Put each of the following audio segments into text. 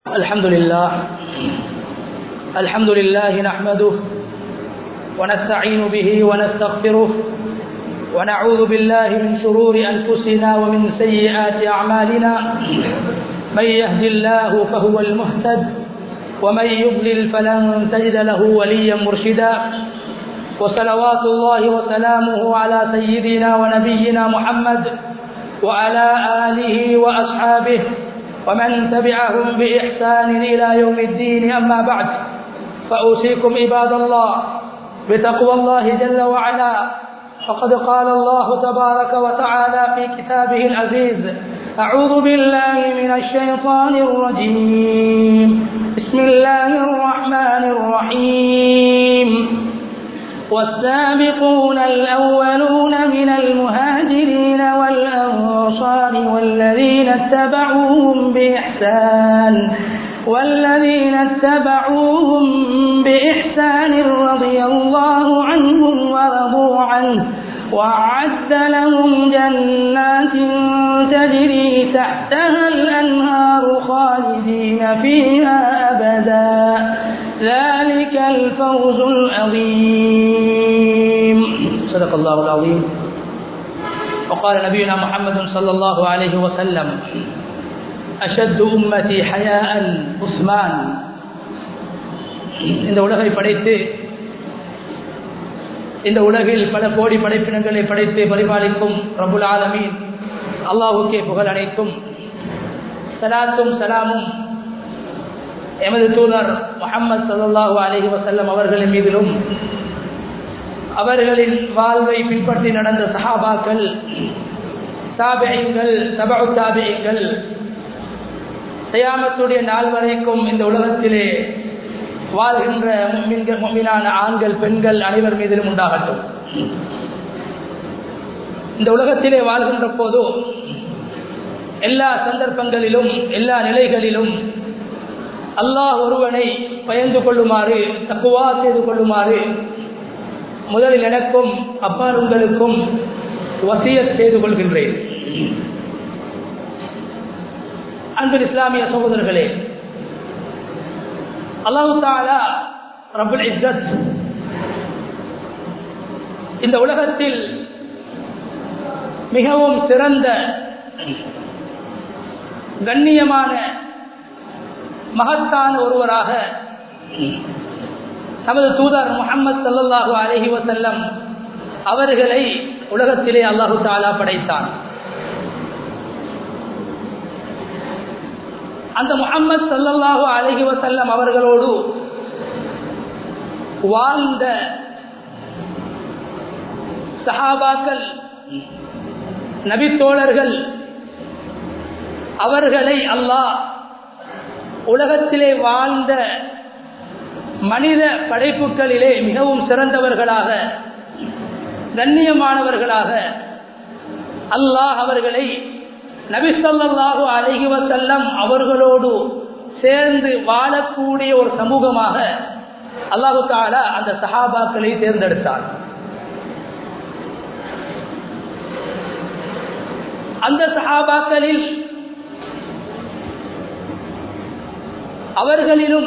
الحمد لله الحمد لله نحمده ونستعين به ونستغفره ونعوذ بالله من شرور أنفسنا ومن سيئات أعمالنا من يهد الله فهو المهتد ومن يضلل فلن تجد له وليا مرشدا وصلوات الله وسلامه على سيدنا ونبينا محمد وعلى آله وأصحابه ومن تبعهم بإحسان إلى يوم الدين أما بعد فأوصيكم عباد الله بتقوى الله جل وعلا فقد قال الله تبارك وتعالى في كتابه العزيز أعوذ بالله من الشيطان الرجيم بسم الله الرحمن الرحيم والسابقون الأولون من المهاجرين والأنصار والذين اتبعوهم بإحسان والذين اتبعوهم بإحسان رضي الله عنهم ورضوا عنه وأعد لهم جنات تجري تحتها الأنهار خالدين فيها أبدا ذلك الفوز العظيم صدق الله العظيم وقال نبينا محمد صلى الله عليه وسلم أشد أمتي حياء عثمان இந்த உலகை படைத்து இந்த உலகில் பல கோடி படைப்பினங்களை படைத்து பரிபாலிக்கும் ரபுல் ஆலமீன் அல்லாஹுக்கே புகழ் அனைத்தும் சலாத்தும் சலாமும் எமது தூதர் முகமது சல்லாஹூ அலஹி வசல்லம் அவர்களின் மீதிலும் அவர்களின் வாழ்வை பின்பற்றி நடந்த சஹாபாக்கள் தாபியங்கள் தபு தாபியங்கள் தயாமத்துடைய நாள் வரைக்கும் இந்த உலகத்திலே வாழ்கின்ற மீனான ஆண்கள் பெண்கள் அனைவர் மீதிலும் உண்டாகட்டும் இந்த உலகத்திலே வாழ்கின்ற போதோ எல்லா சந்தர்ப்பங்களிலும் எல்லா நிலைகளிலும் அல்லாஹ் ஒருவனை பயந்து கொள்ளுமாறு தக்குவா செய்து கொள்ளுமாறு முதலில் எனக்கும் அப்பால் உங்களுக்கும் வசிய செய்து கொள்கின்றேன் அன்பின் இஸ்லாமிய சகோதரர்களே அல்லாஹு தாலா ரபுல் இஸ்ஸத் இந்த உலகத்தில் மிகவும் சிறந்த கண்ணியமான மகத்தான ஒருவராக நமது தூதர் முகமது சல்லாஹூ அலஹி வசல்லம் அவர்களை உலகத்திலே அல்லாஹு தாலா படைத்தான் அந்த முகம்மது சல்லல்லாஹு அலஹி வசல்லம் அவர்களோடு வாழ்ந்த சஹாபாக்கள் நபித்தோழர்கள் அவர்களை அல்லாஹ் உலகத்திலே வாழ்ந்த மனித படைப்புகளிலே மிகவும் சிறந்தவர்களாக கண்ணியமானவர்களாக அல்லாஹ் அவர்களை நபிசல்லாஹு அலஹி வசல்லம் அவர்களோடு சேர்ந்து வாழக்கூடிய ஒரு சமூகமாக அல்லாஹு தாலா அந்த சஹாபாக்களை தேர்ந்தெடுத்தார் அந்த சஹாபாக்களில் அவர்களிலும்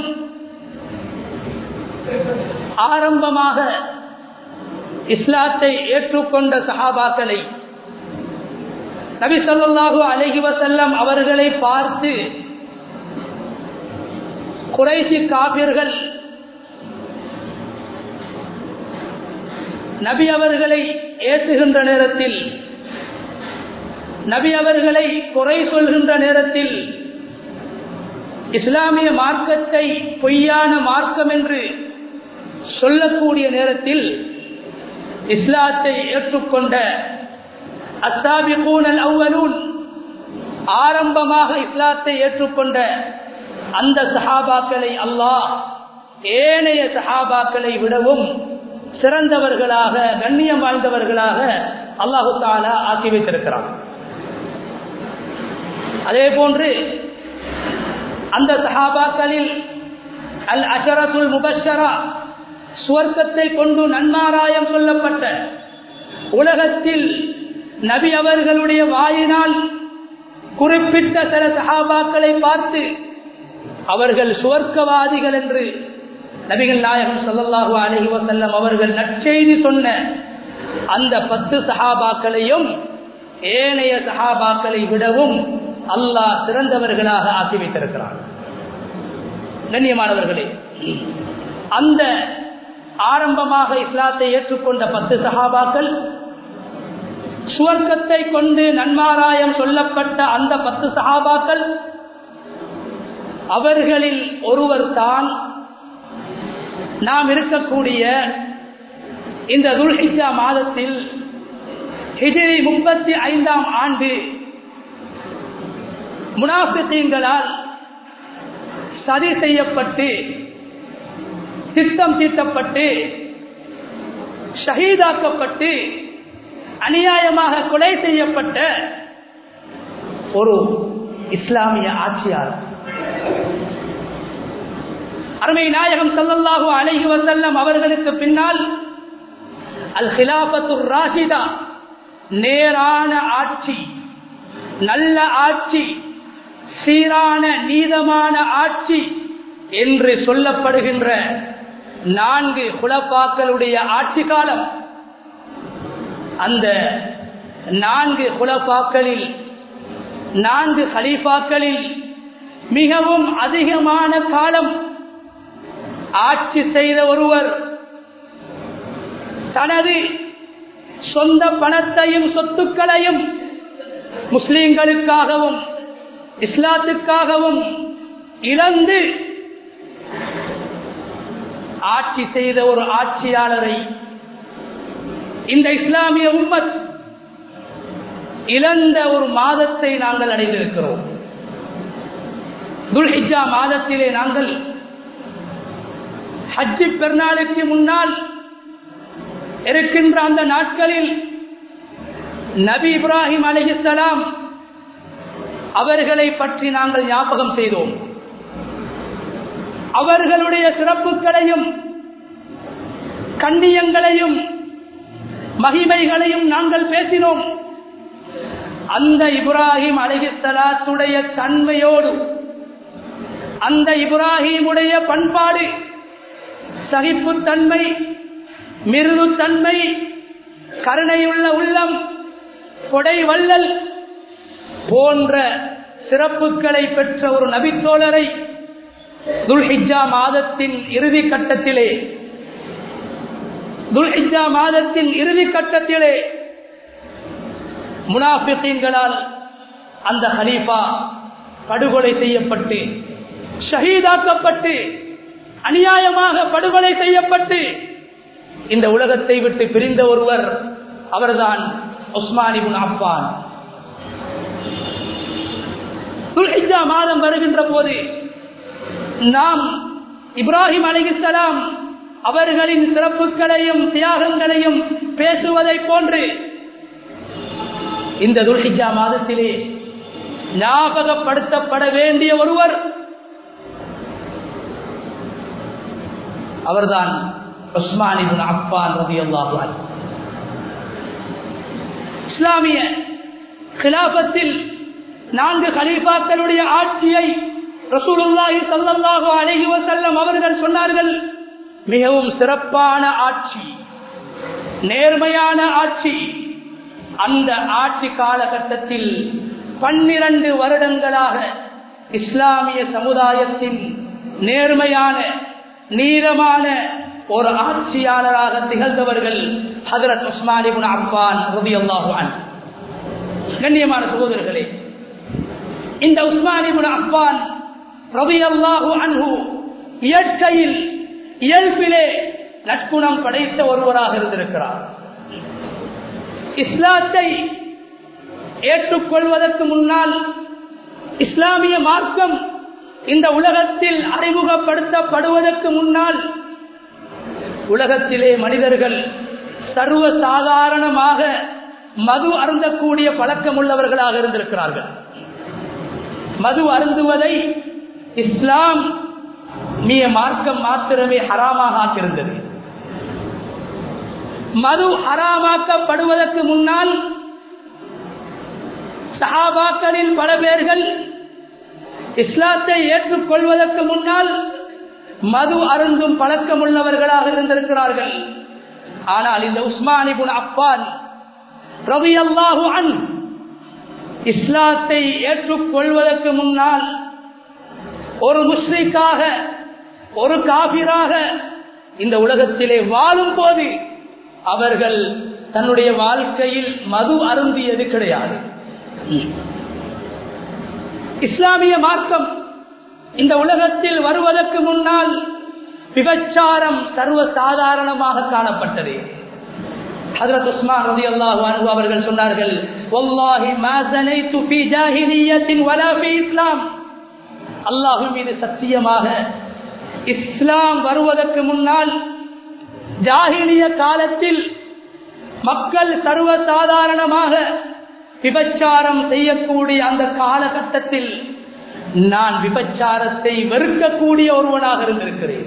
ஆரம்பமாக இஸ்லாத்தை ஏற்றுக்கொண்ட சஹாபாக்களை நபி சொல்லாஹு அலஹி வசல்லம் அவர்களை பார்த்து குறைசி காபிர்கள் நபி அவர்களை ஏற்றுகின்ற நேரத்தில் நபி அவர்களை குறை சொல்கின்ற நேரத்தில் இஸ்லாமிய மார்க்கத்தை பொய்யான மார்க்கம் என்று சொல்லக்கூடிய நேரத்தில் இஸ்லாத்தை ஏற்றுக்கொண்ட அத்தாபிகூனல் அவ்வலூன் ஆரம்பமாக இஸ்லாத்தை ஏற்றுக்கொண்ட அந்த சஹாபாக்களை அல்லாஹ் ஏனைய சஹாபாக்களை விடவும் சிறந்தவர்களாக கண்ணியம் வாழ்ந்தவர்களாக அல்லாஹு தாலா ஆக்கி வைத்திருக்கிறான் அதே போன்று அந்த சஹாபாக்களில் அல் அஷரத்துல் முபஷரா சுவர்க்கத்தை கொண்டு நன்மாராயம் சொல்லப்பட்ட உலகத்தில் நபி அவர்களுடைய வாயினால் குறிப்பிட்ட சில சஹாபாக்களை பார்த்து அவர்கள் சுவர்க்கவாதிகள் என்று நபிகள் நாயகம் சல்லல்லாஹு அலஹி வசல்லம் அவர்கள் நற்செய்தி சொன்ன அந்த பத்து சஹாபாக்களையும் ஏனைய சஹாபாக்களை விடவும் அல்லாஹ் சிறந்தவர்களாக ஆக்கி வைத்திருக்கிறார் கண்ணியமானவர்களே அந்த ஆரம்பமாக இஸ்லாத்தை ஏற்றுக்கொண்ட பத்து சஹாபாக்கள் சுவர்க்கத்தை கொண்டு நன்மாராயம் சொல்லப்பட்ட அந்த பத்து சஹாபாக்கள் அவர்களில் ஒருவர் தான் நாம் இருக்கக்கூடிய இந்த துல்ஹிஜா மாதத்தில் ஹிஜிரி முப்பத்தி ஐந்தாம் ஆண்டு முனாஃபிகீன்களால் சதி செய்யப்பட்டு திட்டம் தீட்டப்பட்டு ஷஹீதாக்கப்பட்டு அநியாயமாக கொலை செய்யப்பட்ட ஒரு இஸ்லாமிய ஆட்சியாளர் அருமை நாயகம் சல்லல்லாஹு அலைஹி வசல்லம் அவர்களுக்கு பின்னால் அல் ஹிலாபத்து ராஷிதா நேரான ஆட்சி நல்ல ஆட்சி சீரான நீதமான ஆட்சி என்று சொல்லப்படுகின்ற நான்கு குலப்பாக்களுடைய ஆட்சி காலம் அந்த நான்கு குலப்பாக்களில் நான்கு ஹலீஃபாக்களில் மிகவும் அதிகமான காலம் ஆட்சி செய்த ஒருவர் தனது சொந்த பணத்தையும் சொத்துக்களையும் முஸ்லிம்களுக்காகவும் இஸ்லாத்துக்காகவும் இழந்து ஆட்சி செய்த ஒரு ஆட்சியாளரை இந்த இஸ்லாமிய உம்மத் இழந்த ஒரு மாதத்தை நாங்கள் அடைந்திருக்கிறோம் துல்ஹிஜா மாதத்திலே நாங்கள் ஹஜ்ஜி பெருநாளுக்கு முன்னால் இருக்கின்ற அந்த நாட்களில் நபி இப்ராஹிம் அலிஹலாம் அவர்களை பற்றி நாங்கள் ஞாபகம் செய்தோம் அவர்களுடைய சிறப்புகளையும் கண்ணியங்களையும் மகிமைகளையும் நாங்கள் பேசினோம் அந்த இப்ராஹிம் அலிஹலாத்துடைய தன்மையோடு அந்த இப்ராஹிமுடைய பண்பாடு சகிப்புத்தன்மை மிருதுத்தன்மை கருணையுள்ள உள்ளம் கொடை வள்ளல் போன்ற சிறப்புகளை பெற்ற ஒரு நபித்தோழரை துல்ஹிஜா மாதத்தின் இறுதி கட்டத்திலே துல்ஹிஜா மாதத்தின் இறுதி கட்டத்திலே முனாஃபிகீன்களால் அந்த ஹலீஃபா படுகொலை செய்யப்பட்டு ஷஹீதாக்கப்பட்டு அநியாயமாக படுகொலை செய்யப்பட்டு இந்த உலகத்தை விட்டு பிரிந்த ஒருவர் அவர்தான் உஸ்மானிபுன் அப்பான் துல்ஹிஜா மாதம் வருகின்ற போது நாம் இப்ராஹிம் அலிகலாம் அவர்களின் சிறப்புகளையும் தியாகங்களையும் பேசுவதை போன்று இந்த துல்ஹிஜா மாதத்திலே ஞாபகப்படுத்தப்பட வேண்டிய ஒருவர் அவர்தான் உஸ்மானிபுன் அப்பான் ரவி அல்லாஹு இஸ்லாமிய கிலாபத்தில் நான்கு கலீஃபாக்களுடைய ஆட்சியை ரசூலுல்லாஹி சல்லல்லாஹு அலைஹி வஸல்லம் அவர்கள் சொன்னார்கள் மிகவும் சிறப்பான ஆட்சி நேர்மையான ஆட்சி அந்த ஆட்சி காலகட்டத்தில் பன்னிரண்டு வருடங்களாக இஸ்லாமிய சமுதாயத்தின் நேர்மையான நீளமான ஒரு ஆட்சியாளராக திகழ்ந்தவர்கள் ஹதரத் உஸ்மானிபுன் அப்பான் ரபி அல்லாஹான் கண்ணியமான சகோதரர்களே இந்த உஸ்மானிபுன் அப்பான் ரபி அல்லாஹு அன்ஹு இயற்கையில் இயல்பிலே நற்குணம் படைத்த ஒருவராக இருந்திருக்கிறார் இஸ்லாத்தை ஏற்றுக்கொள்வதற்கு முன்னால் இஸ்லாமிய மார்க்கம் இந்த உலகத்தில் அறிமுகப்படுத்தப்படுவதற்கு முன்னால் உலகத்திலே மனிதர்கள் சர்வ சாதாரணமாக மது அருந்தக்கூடிய பழக்கம் உள்ளவர்களாக இருந்திருக்கிறார்கள் மது அருந்துவதை இஸ்லாம் மிய மார்க்கம் மாத்திரமே ஹராமாக ஆக்கியிருந்தது மது ஹராமாக்கப்படுவதற்கு முன்னால் சஹாபாக்களில் பல பேர்கள் இஸ்லாத்தை ஏற்றுக்கொள்வதற்கு முன்னால் மது அருந்தும் பழக்கம் உள்ளவர்களாக இருந்திருக்கிறார்கள் ஆனால் இந்த உஸ்மானிபுன் அப்பான் ரவி அல்லாஹு அன் இஸ்லாத்தை ஏற்றுக்கொள்வதற்கு முன்னால் ஒரு முஸ்லிக்காக ஒரு காபிராக இந்த உலகத்திலே வாழும் போது அவர்கள் தன்னுடைய வாழ்க்கையில் மது அருந்தியது கிடையாது இஸ்லாமிய மார்க்கம் இந்த உலகத்தில் வருவதற்கு முன்னால் விபச்சாரம் சர்வ சாதாரணமாக காணப்பட்டது ஹஜரத் உஸ்மான் ரதி அல்லாஹு அவர்கள் சொன்னார்கள் வல்லாஹி மா ஸனைது ஃபீ ஜாஹிலிய்யத்தின் வலா ஃபீ இஸ்லாம் அல்லாஹ் மீது சத்தியமாக இஸ்லாம் வருவதற்கு முன்னால் ஜாகிலிய காலத்தில் மக்கள் சர்வ சாதாரணமாக விபச்சாரம் செய்யக்கூடிய அந்த காலகட்டத்தில் நான் விபச்சாரத்தை வெறுக்கக்கூடிய ஒருவனாக இருந்திருக்கிறேன்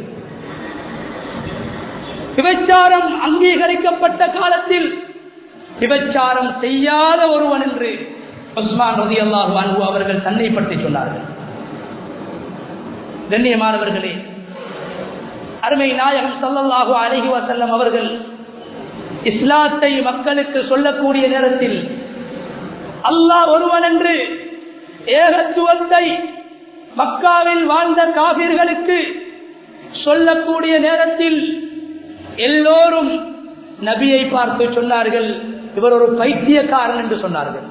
விபச்சாரம் அங்கீகரிக்கப்பட்ட காலத்தில் விபச்சாரம் செய்யாத ஒருவன் என்று உஸ்மான் ரதி அல்லாஹு அன்பு அவர்கள் தன்னை பற்றி சொன்னார்கள் கண்ணியமானவர்களே அருமை நாயகம் சல்லல்லாஹு அலஹி வசல்லம் அவர்கள் இஸ்லாத்தை மக்களுக்கு சொல்லக்கூடிய நேரத்தில் அல்லாஹ் ஒருவன் என்று ஏகத்துவத்தை மக்காவில் வாழ்ந்த காபிர்களுக்கு சொல்லக்கூடிய நேரத்தில் எல்லோரும் நபியை பார்த்து சொன்னார்கள் இவர் ஒரு பைத்தியக்காரன் என்று சொன்னார்கள்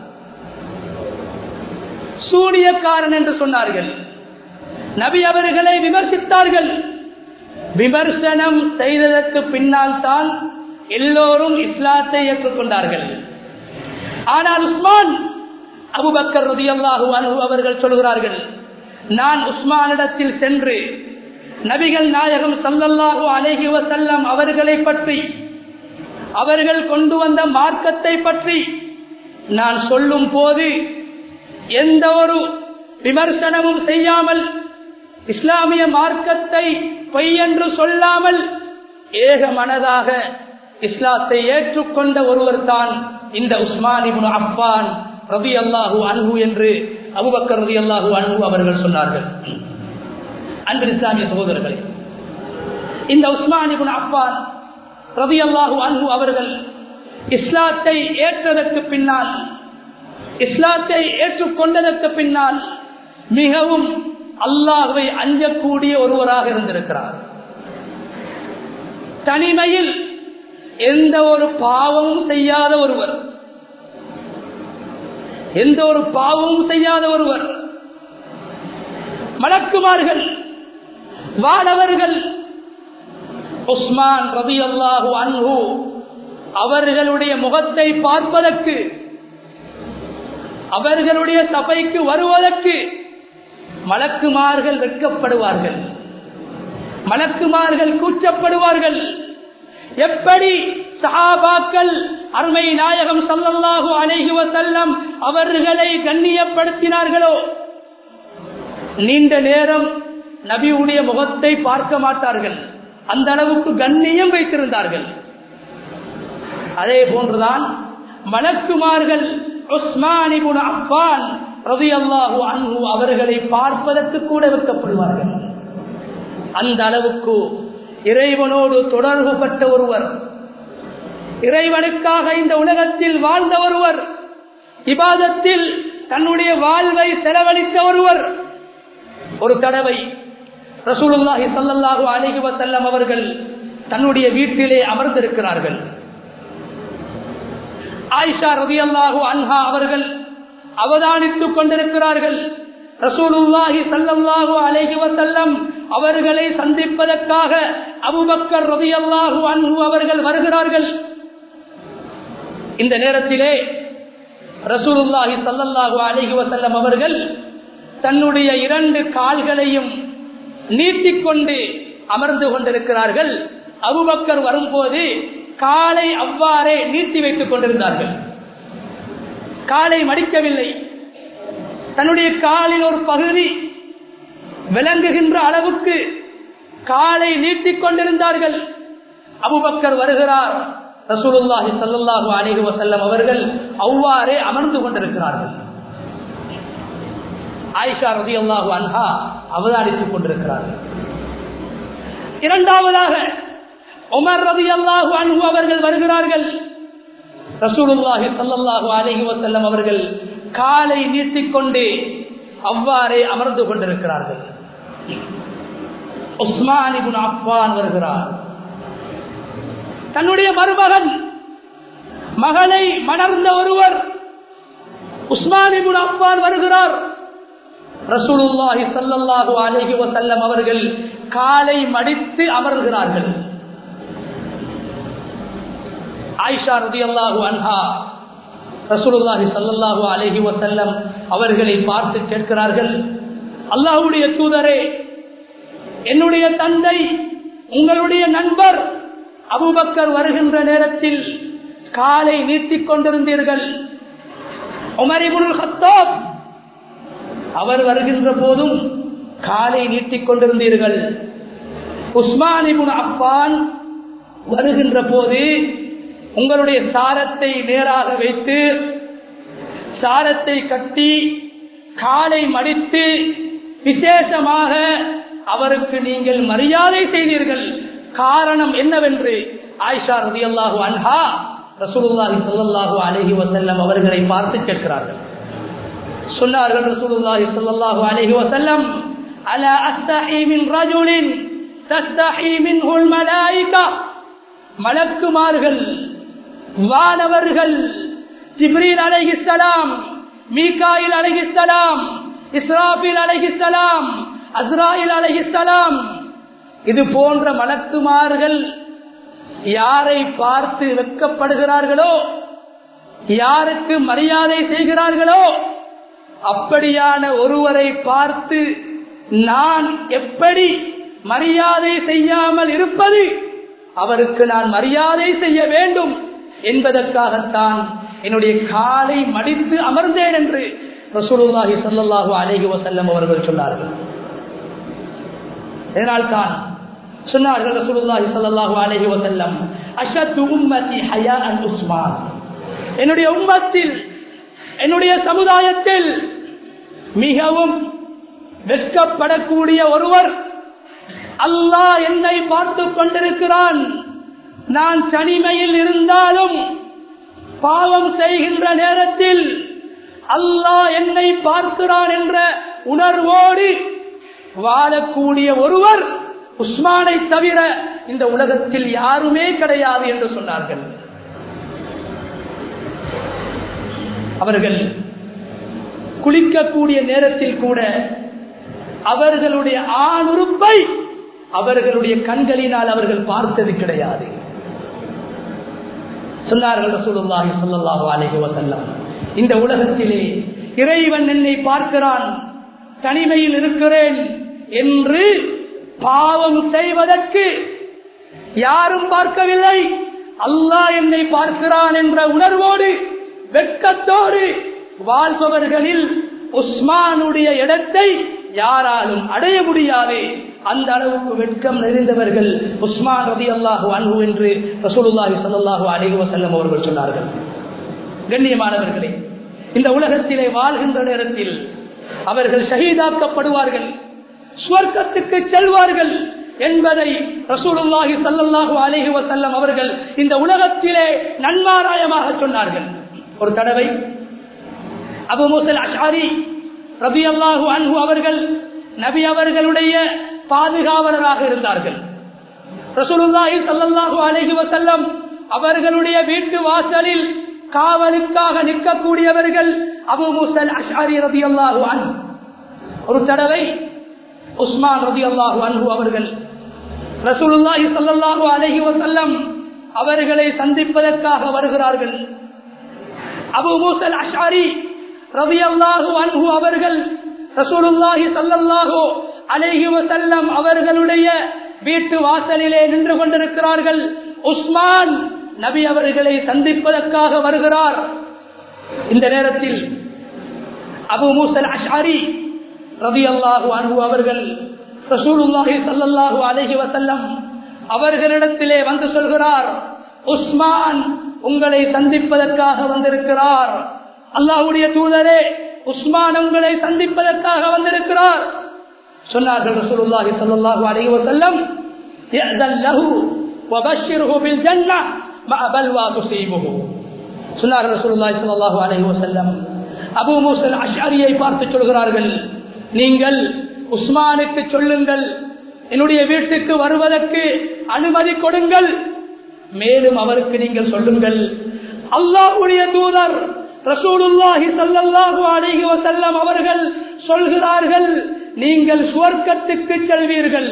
சூனியக்காரன் என்று சொன்னார்கள் நபி அவர்களை விமர்சித்தார்கள் விமர்சனம் செய்ததற்கு பின்னால் தான் எல்லோரும் இஸ்லாத்தை ஏற்றுக்கொண்டார்கள் ஆனால் உஸ்மான் அபுபக்கர் ரதியல்லாஹு அன்பு அவர்கள் சொல்கிறார்கள் நான் உஸ்மானிடத்தில் சென்று நபிகள் நாயகம் சல்லல்லாஹு அலஹி வசல்லம் அவர்களை பற்றி அவர்கள் கொண்டு வந்த மார்க்கத்தை பற்றி நான் சொல்லும் போது எந்த ஒரு விமர்சனமும் செய்யாமல் இஸ்லாமிய மார்க்கத்தை பொய் என்று சொல்லாமல் ஏக மனதாக இஸ்லாத்தை ஏற்றுக்கொண்ட ஒருவர் தான் இந்த உஸ்மானிபுன் அப்பான் ரவி அல்லாஹூ அன்பு என்று அபுபக்கர் ரவி அல்லாஹூ அன்பு அவர்கள் சொன்னார்கள் அன்பு இஸ்லாமிய சகோதரர்களே இந்த உஸ்மானிபுன் அப்பான் ரவி அல்லாஹூ அன்பு அவர்கள் இஸ்லாத்தை ஏற்றதற்கு பின்னால் இஸ்லாத்தை ஏற்றுக்கொண்டதற்கு பின்னால் மிகவும் அல்லாஹுவை அஞ்சக்கூடிய ஒருவராக இருந்திருக்கிறார் தனிமையில் எந்த ஒரு பாவமும் செய்யாத ஒருவர் எந்த ஒரு பாவமும் செய்யாத ஒருவர் மலக்குமார்கள் வானவர்கள் உஸ்மான் ரவி அல்லாஹு அன்பு அவர்களுடைய முகத்தை பார்ப்பதற்கு அவர்களுடைய சபைக்கு வருவதற்கு மலக்குமார்கள் வெட்கப்படுவார்கள் மலக்குமார்கள் கூச்சப்படுவார்கள் எப்படி சஹாபாக்கள் அருமை நாயகம் சல்லல்லாஹு அலைஹி வசல்லம் அவர்களை கண்ணியப்படுத்தினார்களோ நீண்ட நேரம் நபியுடைய முகத்தை பார்க்க மாட்டார்கள் அந்த அளவுக்கு கண்ணியம் வைத்திருந்தார்கள் அதே போன்றுதான் மலக்குமார்கள் உஸ்மானிபுன் அப்பான் ரவி அல்லாஹு அன்பு அவர்களை பார்ப்பதற்கு கூட வைக்கப்படுவார்கள் அந்த அளவுக்கு இறைவனோடு தொடர்பு பட்ட ஒருவர் இறைவனுக்காக இந்த உலகத்தில் வாழ்ந்த ஒருவர் இபாதத்தில் தன்னுடைய வாழ்வை செலவழித்த ஒருவர் ஒரு தடவை ரசூலுல்லாஹி சல்லல்லாஹு அலைஹி வஸல்லம் அவர்கள் தன்னுடைய வீட்டிலே அமர்ந்திருக்கிறார்கள் ஆயிஷா ரதியல்லாஹு அன்ஹா அவர்கள் அவதானித்துக் கொண்டிருக்கிறார்கள் ரசூலுல்லாஹி சல்லல்லாஹு அலைஹி வஸல்லம் அவர்களை சந்திப்பதற்காக அபுபக்கர் ரதியல்லாஹு அன்ஹு அவர்கள் வருகிறார்கள் இந்த நேரத்திலே ரசூலுல்லாஹி சல்லல்லாஹு அலைஹி வஸல்லம் அவர்கள் தன்னுடைய இரண்டு கால்களையும் நீட்டிக்கொண்டு அமர்ந்து கொண்டிருக்கிறார்கள் அபுபக்கர் வரும்போது காலை அவ்வாறே நீட்டி வைத்துக் கொண்டிருந்தார்கள் காலை மடிக்கவில்லை தன்னுடைய காலில் ஒரு பகுதி விளங்குகின்ற அளவுக்கு காலை நீட்டிக் கொண்டிருந்தார்கள் அபுபக்கர் வருகிறார் ரசூலுல்லாஹி சல்லாஹூ அலிஹி வசல்லம் அவர்கள் அவ்வாறே அமர்ந்து கொண்டிருக்கிறார்கள் ஆயிஷா ரதி அல்லாஹு அன்ஹா அவதானித்துக் கொண்டிருக்கிறார்கள் இரண்டாவதாக உமர் ரதி அல்லாஹு அன்ஹு அவர்கள் வருகிறார்கள் ரசூலுல்லாஹி சல்லல்லாஹு அலைஹி வஸல்லம் அவர்கள் காலை நீட்டிக்கொண்டு அவ்வாறே அமர்ந்து கொண்டிருக்கிறார்கள் உஸ்மான் இப்னு அஃபான் வருகிறார் தன்னுடைய மருமகன் மகனை மணர்ந்த ஒருவர் உஸ்மான் இப்னு அஃபான் வருகிறார் ரசூலுல்லாஹி ஸல்லல்லாஹு அலைஹி வஸல்லம் அவர்கள் காலை மடித்து அமர்கிறார்கள் ஆயிஷா ரதியல்லாஹு அன்ஹா ரசூலுல்லாஹி ஸல்லல்லாஹு அலைஹி வஸல்லம் அவர்களை பார்த்து கேட்கிறார்கள் அல்லாஹ்வுடைய தூதரே என்னுடைய தந்தை உங்களுடைய நண்பர் அபூபக்கர் வருகின்ற நேரத்தில் காலை நீட்டிக் கொண்டிருந்தீர்கள் உமரிபுல் ஹத்தாப் அவர் வருகின்ற போதும் காலை நீட்டிக் கொண்டிருந்தீர்கள் உஸ்மானிபுன் அப்பான் வருகின்ற போது உங்களுடைய சாரத்தை நேராக வைத்து சாரத்தை கட்டி காலை மடித்து விசேஷமாக அவருக்கு நீங்கள் மரியாதை செய்தீர்கள் காரணம் என்னவென்று ஆயிஷா ரதி அல்லாஹு அன்ஹா ரசூலுல்லாஹி ஸல்லல்லாஹு அலைஹி வஸல்லம் அவர்களை பார்த்து கேட்கிறார்கள் சொன்னார்கள் ரசூலுல்லாஹி ஸல்லல்லாஹு அலைஹி வஸல்லம் அலா அஸ்தஹி மின் ரஜுலின் தஸ்தஹி மின்ஹுல் மலாயிகா மலக்குமார்கள் வானவர்கள் ஜிப்ரீல் அலைஹிஸ்ஸலாம் மீகாயில் அலைஹிஸ்ஸலாம் இஸ்ராபில் அலைஹிஸ்ஸலாம் அஸ்ராயில் அலைஹிஸ்ஸலாம் இது போன்ற மலக்குமார்கள் யாரை பார்த்து வெட்கப்படுகிறார்களோ யாருக்கு மரியாதை செய்கிறார்களோ அப்படியான ஒருவரை பார்த்து நான் எப்படி மரியாதை செய்யாமல் இருப்பது அவருக்கு நான் மரியாதை செய்ய வேண்டும் என்பதற்காகத்தான் என்னுடைய காலை மடித்து அமர்ந்தேன் என்று ரசூலுல்லாஹி ஸல்லல்லாஹு அலைஹி வஸல்லம் அவர்கள் சொன்னார்கள் இதனால்தான் சொன்னார்கள் ரசூலுல்லாஹி ஸல்லல்லாஹு அலைஹி வஸல்லம் அஷத்து உம்மத்தி ஹயாஅன் உஸ்மான் என்னுடைய உம்மத்தில் என்னுடைய சமுதாயத்தில் மிகவும் வெட்கப்படக்கூடிய ஒருவர் அல்லாஹ் என்னை பார்த்து கொண்டிருக்கிறான் நான் தனிமையில் இருந்தாலும் பாவம் செய்கின்ற நேரத்தில் அல்லாஹ் என்னை பார்க்கிறான் என்ற உணர்வோடு வாழக்கூடிய ஒருவர் உஸ்மானை தவிர இந்த உலகத்தில் யாருமே கிடையாது என்று சொன்னார்கள் அவர்கள் குளிக்கக்கூடிய நேரத்தில் கூட அவர்களுடைய ஆணுறுப்பை அவர்களுடைய கண்களினால் அவர்கள் பார்த்தது கிடையாது சொன்னார்கள் ரசூலுல்லாஹி ஸல்லல்லாஹு அலைஹி வஸல்லம் இந்த உலகத்திலே இறைவன் என்னை பார்க்கிறான் தனிமையில் இருக்கிறேன் என்று பாவம் செய்வதற்கு யாரும் பார்க்கவில்லை அல்லாஹ் என்னை பார்க்கிறான் என்ற உணர்வோடு வெட்கத்தோடு வாழ்பவர்களில் உஸ்மானுடைய இடத்தை யாராலும் அடைய முடியாது அந்த அளவுக்கு வெட்கம் நிறைந்தவர்கள் உஸ்மான் ரதி அல்லாஹு அன்பு என்று ரசூலுல்லாஹி ஸல்லல்லாஹு அலைஹி வஸல்லம் அவர்கள் சொன்னார்கள் கண்ணியமானவர்களே இந்த உலகத்திலே வாழ்கின்ற நேரத்தில் அவர்கள் ஷஹீதாக்கப்படுவார்கள் சுவர்க்கத்துக்கு செல்வார்கள் என்பதை ரசூலுல்லாஹி ஸல்லல்லாஹு அலைஹி வஸல்லம் அவர்கள் இந்த உலகத்திலே நன்மாராயமாக சொன்னார்கள் ஒரு தடவை அபு மூசல் அஷாரி ரபி அல்லாஹு அன்ஹு அவர்கள் நபி அவர்களுடைய பாதுகாவலராக இருந்தார்கள் ரசூலுல்லாஹி ஸல்லல்லாஹு அலைஹி வஸல்லம் அவர்களுடைய வீட்டு வாசலில் காவலுக்காக நிற்கக்கூடியவர்கள் அபு மூசல் அஷாரி ரபி அல்லாஹு அன்ஹு ஒரு தடவை உஸ்மான் ரபி அல்லாஹு அன்ஹு அவர்கள் ரசூலுல்லாஹி ஸல்லல்லாஹு அலைஹி வஸல்லம் அவர்களை சந்திப்பதற்காக வருகிறார்கள் அபு மூசல் அஷாரி ரவி அல்லாஹு அன்ஹு அவர்கள் ரசூலுல்லாஹி சல்லல்லாஹு அலைஹி வசல்லம் அவர்களுடைய வீட்டு வாசலிலே நின்று கொண்டிருக்கிறார்கள் உஸ்மான் நபி அவர்களை சந்திப்பதற்காக வருகிறார் இந்த நேரத்தில் அபு மூசல் அஷாரி ரவி அல்லாஹு அன்ஹு அவர்கள் ரசூலுல்லாஹி சல்லல்லாஹு அலைஹி வசல்லம் அவர்களிடத்திலே வந்து சொல்கிறார் உஸ்மான் உங்களை சந்திப்பதற்காக வந்திருக்கிறார் அல்லாஹுடைய தூதரே உஸ்மான் உங்களை சந்திப்பதற்காக வந்திருக்கிறார் சொன்னார்கள் ரசூலுல்லாஹி ஸல்லல்லாஹு அலைஹி வஸல்லம் يأذن له وبشره بالجنة مع بلوى تصيبه சொன்னார் ரசூலுல்லாஹி ஸல்லல்லாஹு அலைஹி வஸல்லம் அபூ மூஸல் அஷ்அரியை பார்த்து சொல்கிறார்கள் நீங்கள் உஸ்மானுக்கு சொல்லுங்கள் என்னுடைய வீட்டுக்கு வருவதற்கு அனுமதி கொடுங்கள் மேலும் அவருக்கு நீங்கள் சொல்லுங்கள் அல்லாஹ்வுடைய தூதர் ரசூலுல்லாஹி ஸல்லல்லாஹு அலைஹி வஸல்லம் அவர்கள் சொல்கிறார்கள் நீங்கள் சுவர்க்கத்துக்கு செல்வீர்கள்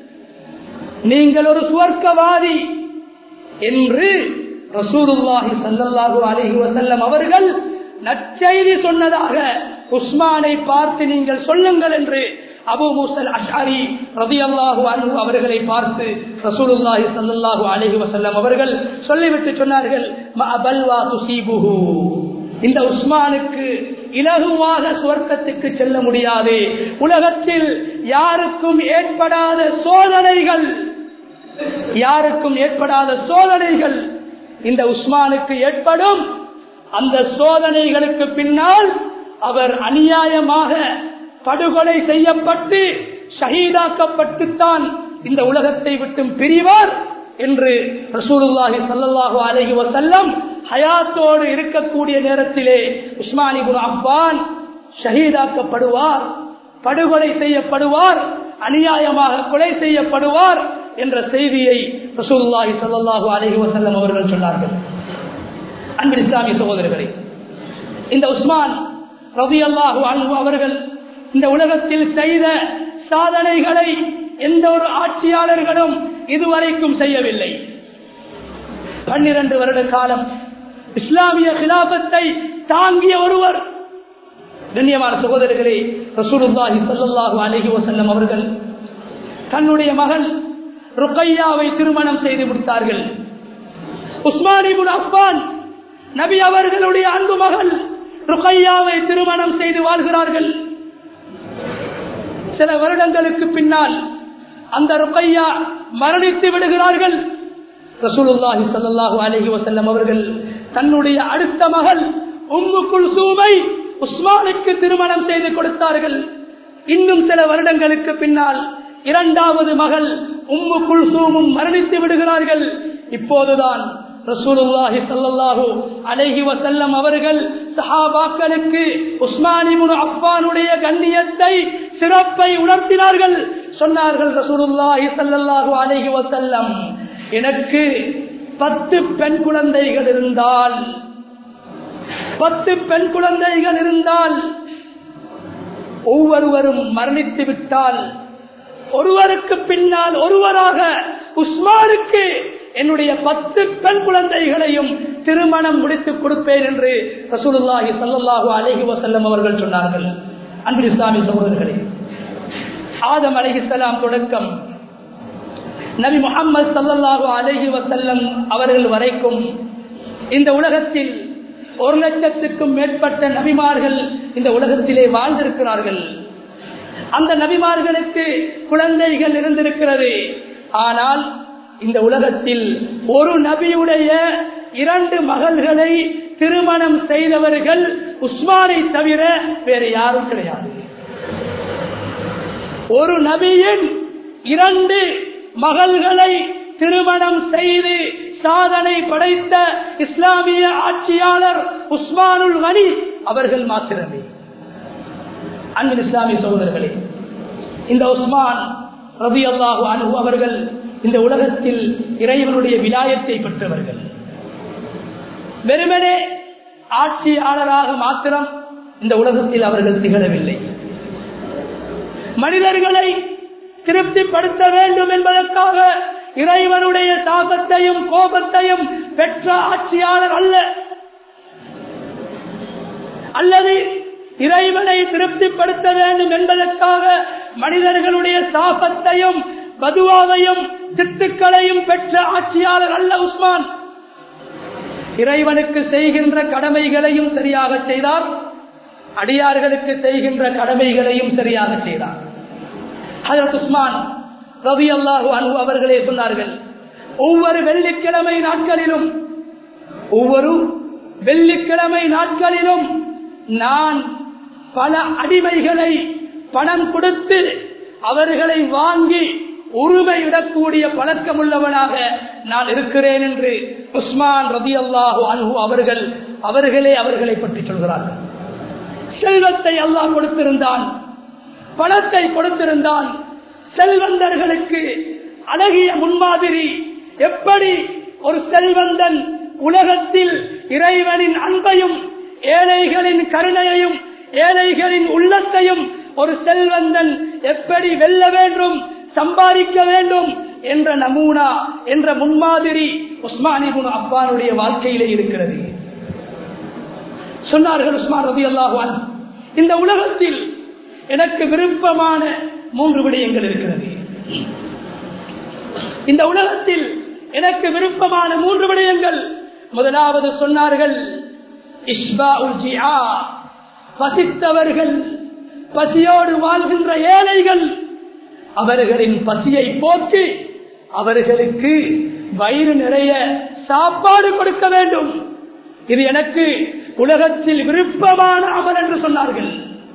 நீங்கள் ஒரு சுவர்க்கவாதி என்று ரசூலுல்லாஹி ஸல்லல்லாஹு அலைஹி வஸல்லம் அவர்கள் நற்செய்தி சொன்னதாக உஸ்மானை பார்த்து நீங்கள் சொல்லுங்கள் என்று அபு மூசல் அஷாரி ரதியல்லாஹு அன்ஹு அவர்களை பார்த்து ரசூலுல்லாஹி ஸல்லல்லாஹு அலைஹி வஸல்லம் அவர்கள் சொல்லிவிட்டு சொன்னார்கள் மஅபல்வா துசீபுஹு இந்த உஸ்மானுக்கு இலகுவாக சுவர்க்கத்துக்கு செல்ல முடியாது உலகத்தில் யாருக்கும் ஏற்படாத சோதனைகள் யாருக்கும் ஏற்படாத சோதனைகள் இந்த உஸ்மானுக்கு ஏற்படும் அந்த சோதனைகளுக்கு பின்னால் அவர் அநியாயமாக படுகொலை செய்யப்பட்டு ஷஹீதாக்கப்பட்டுத்தான் இந்த உலகத்தை விட்டும் பிரிவார் என்று ரசூலுல்லாஹி ஸல்லல்லாஹு அலைஹி வஸல்லம் ஹயாத்தோடு இருக்கக்கூடிய நேரத்திலே உஸ்மான் இப்னு அஃபான் ஷஹீதாக்கப்படுவார் படுகொலை செய்யப்படுவார் அநியாயமாக கொலை செய்யப்படுவார் என்ற செய்தியை ரசூலுல்லாஹி ஸல்லல்லாஹு அலைஹி வஸல்லம் அவர்கள் சொன்னார்கள் அன்பின் இஸ்லாமிய சகோதரர்களே இந்த உஸ்மான் ரலியல்லாஹு அன்ஹு அவர்கள் இந்த உலகத்தில் செய்த சாதனைகளை எந்த ஒரு ஆட்சியாளர்களும் இதுவரைக்கும் செய்யவில்லை பன்னிரண்டு வருட காலம் இஸ்லாமிய கிலாபத்தை தாங்கிய ஒருவர் கண்ணியமான சகோதரர்களே ரசூலுல்லாஹி ஸல்லல்லாஹு அலைஹி வஸல்லம் அவர்கள் தன்னுடைய மகள் ருக்கையாவை திருமணம் செய்து முடித்தார்கள் உஸ்மான் இப்னு அஃபான் நபி அவர்களுடைய அன்பு மகள் ருக்கையாவை திருமணம் செய்து வாழ்கிறார்கள் சில வருடங்களுக்கு பின்னால் அந்த ருக்கையா மரணித்து விடுகிறார்கள் ரசூலுல்லாஹி ஸல்லல்லாஹு அலைஹி வஸல்லம் அவர்கள் தன்னுடைய அடுத்த மகள் உம்மு குல்சூமை உஸ்மானுக்கு திருமணம் செய்து கொடுத்தார்கள் இன்னும் சில வருடங்களுக்கு பின்னால் இரண்டாவது மகள் உம்மு குல்சூமும் மரணித்து விடுகிறார்கள் இப்போதுதான் ரசூலுல்லாஹி ஸல்லல்லாஹு அலைஹி வஸல்லம் அவர்கள் சஹாபாக்களுக்கு உஸ்மான் இப்னு அஃபானுடைய கண்ணியத்தை சிறப்பை உணர்த்தினார்கள் சொன்னார்கள் ரசூலுல்லாஹி ஸல்லல்லாஹு அலைஹி வஸல்லம் எனக்கு பத்து பெண் குழந்தைகள் இருந்தால் பத்து பெண் குழந்தைகள் இருந்தால் ஒவ்வொருவரும் மரணித்து விட்டால் ஒருவருக்கு பின்னால் ஒருவராக உஸ்மானுக்கு என்னுடைய பத்து பெண் குழந்தைகளையும் திருமணம் முடித்துக் கொடுப்பேன் என்று ரசூலுல்லாஹி ஸல்லல்லாஹு அலைஹி வஸல்லம் அவர்கள் சொன்னார்கள் அன்பு இஸ்லாமிய சகோதரர்களே ஆதம் அலைஹிஸ்ஸலாம் தொடக்கம் நபி முகமது சல்லல்லாஹு அலைஹி வஸல்லம் அவர்கள் வரைக்கும் இந்த உலகத்தில் ஒரு லட்சத்துக்கும் மேற்பட்ட நபிமார்கள் இந்த உலகத்திலே வாழ்ந்திருக்கிறார்கள் அந்த நபிமார்களுக்கு குழந்தைகள் இருந்திருக்கிறது ஆனால் இந்த உலகத்தில் ஒரு நபியுடைய இரண்டு மகள்களை திருமணம் செய்தவர்கள் உஸ்மானை தவிர வேறு யாரும் கிடையாது ஒரு நபியின் இரண்டு மகள்களை திருமணம் செய்து சாதனை படைத்த இஸ்லாமிய ஆட்சியாளர் உஸ்மானுல் கனி அவர்கள் மாத்திரமே அன்பின் இஸ்லாமிய சகோதரர்களே இந்த உஸ்மான் ரபி அல்லாஹு அனு அவர்கள் இந்த உலகத்தில் இறைவனுடைய விலாயத்தை பெற்றவர்கள் வெறுமனே ஆட்சியாளராக மாத்திரம் இந்த உலகத்தில் அவர்கள் திகழவில்லை மனிதர்களை திருப்திப்படுத்த வேண்டும் என்பதற்காக இறைவனுடைய தாபத்தையும் கோபத்தையும் பெற்ற ஆட்சியாளர் அல்ல அல்லது இறைவனை திருப்திப்படுத்த வேண்டும் என்பதற்காக மனிதர்களுடைய சாபத்தையும் பதுவாவையும் திட்டுக்களையும் பெற்ற ஆட்சியாளர் அல்ல உஸ்மான் இறைவனுக்கு செய்கின்ற கடமைகளையும் சரியாக செய்தார் அடியார்களுக்கு செய்கின்ற கடமைகளையும் சரியாக செய்தார் ஹசரத் உஸ்மான் ரவி அல்லாஹு அன்பு அவர்களே சொன்னார்கள் ஒவ்வொரு வெள்ளிக்கிழமை நாட்களிலும் ஒவ்வொரு வெள்ளிக்கிழமை நாட்களிலும் நான் பல அடிமைகளை பணம் கொடுத்து அவர்களை வாங்கி உரிமையிடக்கூடிய பழக்கமுள்ளவனாக நான் இருக்கிறேன் என்று உஸ்மான் ரதி அல்லாஹு அன்பு அவர்கள் அவர்களே அவர்களை பற்றி சொல்கிறார்கள் செல்வத்தை அல்லாஹ் கொடுத்திருந்தான் பணத்தை கொடுத்திருந்தான் செல்வந்தர்களுக்கு அழகிய முன்மாதிரி எப்படி ஒரு செல்வந்தன் உலகத்தில் இறைவனின் அன்பையும் ஏழைகளின் கருணையையும் ஏழைகளின் உள்ளத்தையும் ஒரு செல்வந்தன் எப்படி வெல்ல வேண்டும் சம்பாதிக்க வேண்டும் என்ற நமூனா என்ற முன்மாதிரி உஸ்மானிபுன் அப்பானுடைய வாழ்க்கையிலே இருக்கிறது சொன்னார்கள் உஸ்மான் ரவி அல்லாஹான் இந்த உலகத்தில் எனக்கு விருப்பமான மூன்று விடயங்கள் இருக்கிறது இந்த உலகத்தில் எனக்கு விருப்பமான மூன்று விடயங்கள் முதலாவது சொன்னார்கள் பசித்தவர்கள் பசியோடு வாழ்கின்ற ஏழைகள் அவர்களின் பசியை போக்கி அவர்களுக்கு வயிறு நிறைய சாப்பாடு கொடுக்க வேண்டும் இது எனக்கு உலகத்தில் விருப்பமான அமல் என்று சொன்னார்கள்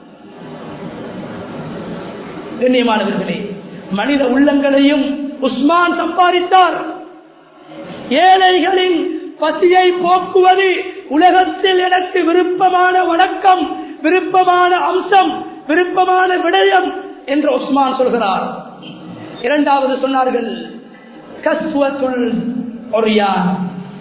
கண்ணியமானவர்களே மனித உள்ளங்களையும் உஸ்மான் சம்பாதித்தார் ஏழைகளின் பசியை போக்குவது உலகத்தில் எனக்கு விருப்பமான வணக்கம் விருப்பமான அம்சம் விருப்பமான விடயம் என்று உஸ்மான் சொல்கிறார் இரண்டாவது சொன்னார்கள் கஸ்வத்துல் ஒரியான்